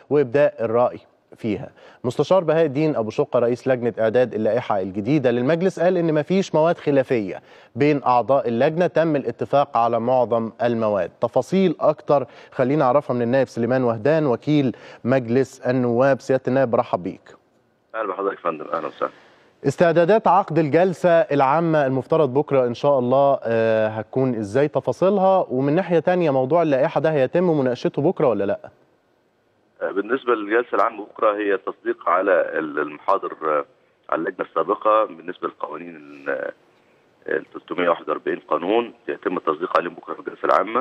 وابداء الراي فيها مستشار بهاء الدين ابو شقه رئيس لجنه اعداد اللائحه الجديده للمجلس قال ان مفيش مواد خلافيه بين اعضاء اللجنه تم الاتفاق على معظم المواد تفاصيل اكتر خلينا اعرفها من النائب سليمان وهدان وكيل مجلس النواب سياده النائب برحب بيك اهلا بحضرتك يا فندم اهلا وسهلا استعدادات عقد الجلسة العامة المفترض بكرة إن شاء الله آه، هتكون إزاي تفاصيلها ومن ناحية تانية موضوع اللائحة ده هيتم مناقشته بكرة ولا لأ؟ آه، بالنسبه للجلسه العامه بكره هي تصديق على ال- المحاضر آه، على اللجنه السابقه بالنسبه للقوانين ال ال 341 قانون يتم التصديق عليهم بكره في الجلسه العامه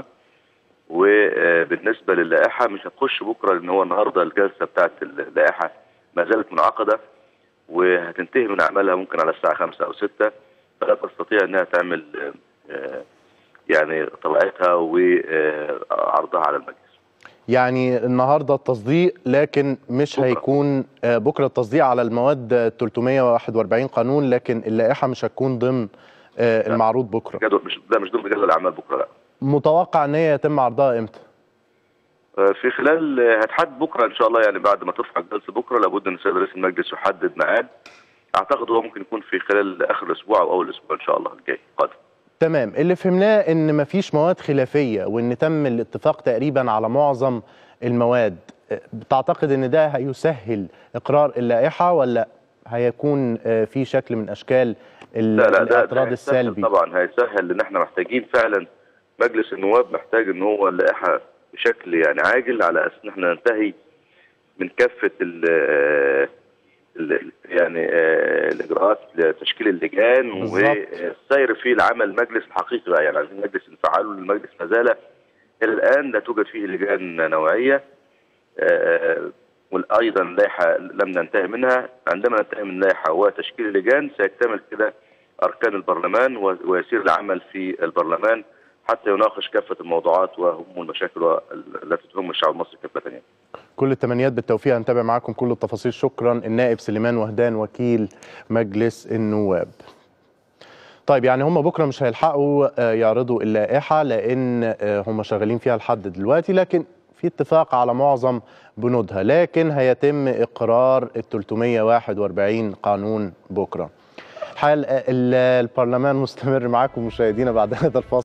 وبالنسبه للائحه مش هتخش بكره لان هو النهارده الجلسه بتاعت اللائحه ما زالت منعقده وهتنتهي من اعمالها ممكن على الساعه 5 او 6 فلا تستطيع انها تعمل آه، يعني طبيعتها وعرضها على المجلس يعني النهاردة التصديق لكن مش بكرة. هيكون آه، بكرة التصديق على المواد 341 قانون لكن اللائحة مش هتكون ضمن آه، لا. المعروض بكرة جدول مش ده مش ضمن جدول الاعمال بكره لا متوقع ان هي يتم عرضها امتى؟ آه، في خلال آه، هتحدد بكره ان شاء الله يعني بعد ما ترفع الجلسه بكره لابد ان السيد رئيس المجلس يحدد ميعاد اعتقد هو ممكن يكون في خلال اخر الاسبوع او اول الاسبوع ان شاء الله الجاي قادم تمام اللي فهمناه ان مفيش مواد خلافيه وان تم الاتفاق تقريبا على معظم المواد أه، بتعتقد ان ده هيسهل اقرار اللائحه ولا هيكون آه، في شكل من اشكال ال- لا لا ده, ده الاعتراض هيسهل السلبي طبعا هيسهل لان احنا محتاجين فعلا مجلس النواب محتاج ان هو اللائحه بشكل يعني عاجل على اساس ان احنا ننتهي من كافه ال ال- يعني آه، الاجراءات لتشكيل اللجان بالظبط. والسير في العمل المجلس الحقيقي بقى يعني عايزين مجلس نفعله المجلس ما زال الى الان لا توجد فيه لجان نوعيه آه، وايضا لائحه لم ننتهي منها عندما ننتهي من اللائحه وتشكيل اللجان سيكتمل كده اركان البرلمان و- ويسير العمل في البرلمان حتى يناقش كافه الموضوعات وهم المشاكل وال- التي تهم الشعب المصري كافه يعني. كل التمنيات بالتوفيق هنتابع معاكم كل التفاصيل شكرا النائب سليمان وهدان وكيل مجلس النواب طيب يعني هم بكره مش هيلحقوا آه، يعرضوا اللائحه لان آه، هم شغالين فيها لحد دلوقتي لكن في اتفاق على معظم بنودها لكن هيتم اقرار ال 341 قانون بكره حال ال- البرلمان مستمر معاكم مشاهدينا بعد هذا الفاصل